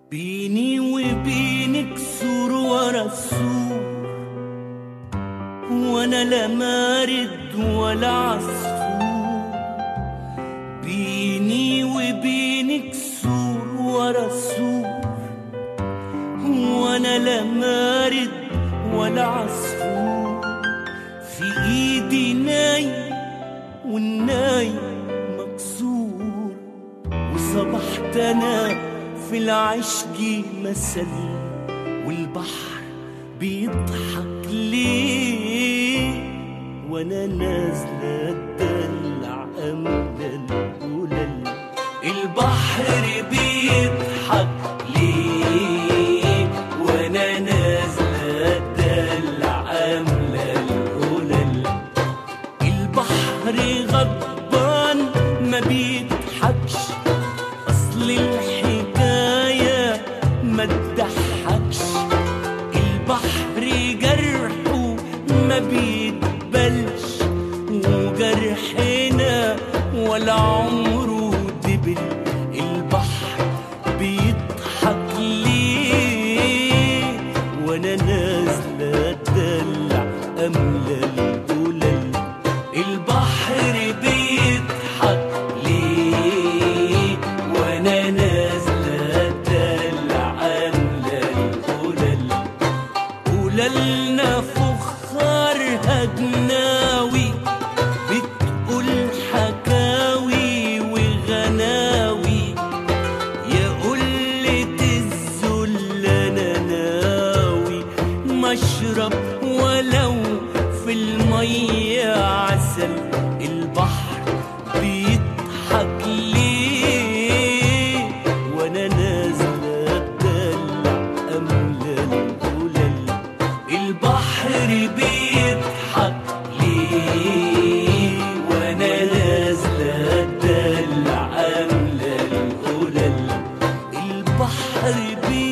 بيني وبينك سور ورا السور وانا لا مارد ولا عصفور بيني وبينك سور ورا السور وانا لا مارد ولا عصفور في ايدي ناي والناي مكسور وصبحت انا في العشق مثل والبحر بيضحك ليه وانا نازله اتدلع امل القلل البحر بيضحك ليه وانا نازله اتدلع امل القلل البحر غضبان ما بيضحكش اصل الحكايه ما تضحكش البحر جرحه ما بيتبلش وجرحنا ولا عمره دبل البحر بيضحك ليه وانا نازله اتدلع املى القلل البحر بيضحك ليه وانا نازله اتدلع املى القلل قللنا فخارها جناوي بتقول حكاوي وغناوي يا قلة الذل انا ناوي مشرب ولو في المية عسل البحر بيضحك ليه وانا نازلة اتدلع املى القلل البحر بيضحك ليه وانا نازلة اتدلع املى القلل البحر بيضحك